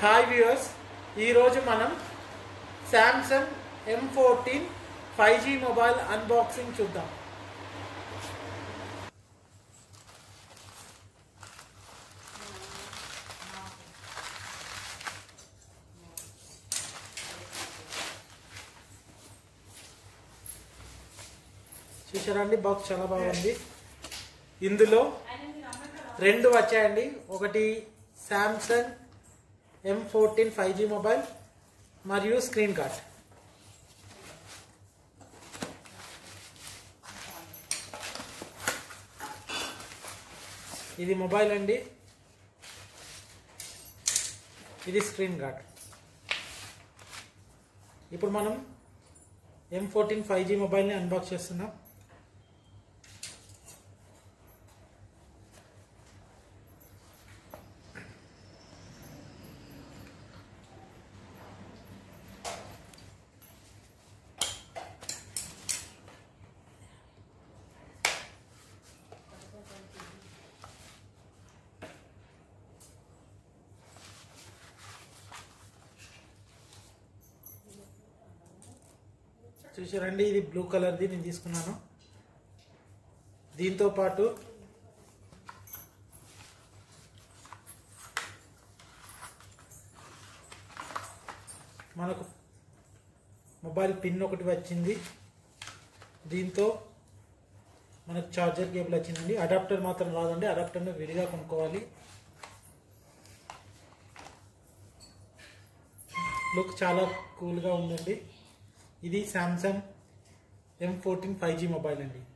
hi viewers ఈరోజు మనం Samsung M fourteen five G mobile unboxing చూద్దాం చూసారండి బాక్స్ చాలా బాగుంది ఇందులో రెండు వచ్చాయండి ఒకటి Samsung M fourteen five G mobile మరియు స్క్రీన్ కార్డ్ ఇది మొబైల్ అండి ఇది స్క్రీన్ గార్డ్ ఇప్పుడు మనం ఎం ఫోర్టీన్ ఫైవ్ జీ మొబైల్ని అన్బాక్స్ చేస్తున్నాం చూసారండి ఇది బ్లూ కలర్ది నేను తీసుకున్నాను దీంతో పాటు మనకు మొబైల్ పిన్ ఒకటి వచ్చింది దీంతో మనకు చార్జర్ కేబుల్ వచ్చిందండి అడాప్టర్ మాత్రం రాదండి అడాప్టర్ని విడిగా కొనుక్కోవాలి లుక్ చాలా కూల్గా ఉందండి ఇది Samsung M fourteen five G mobile అండి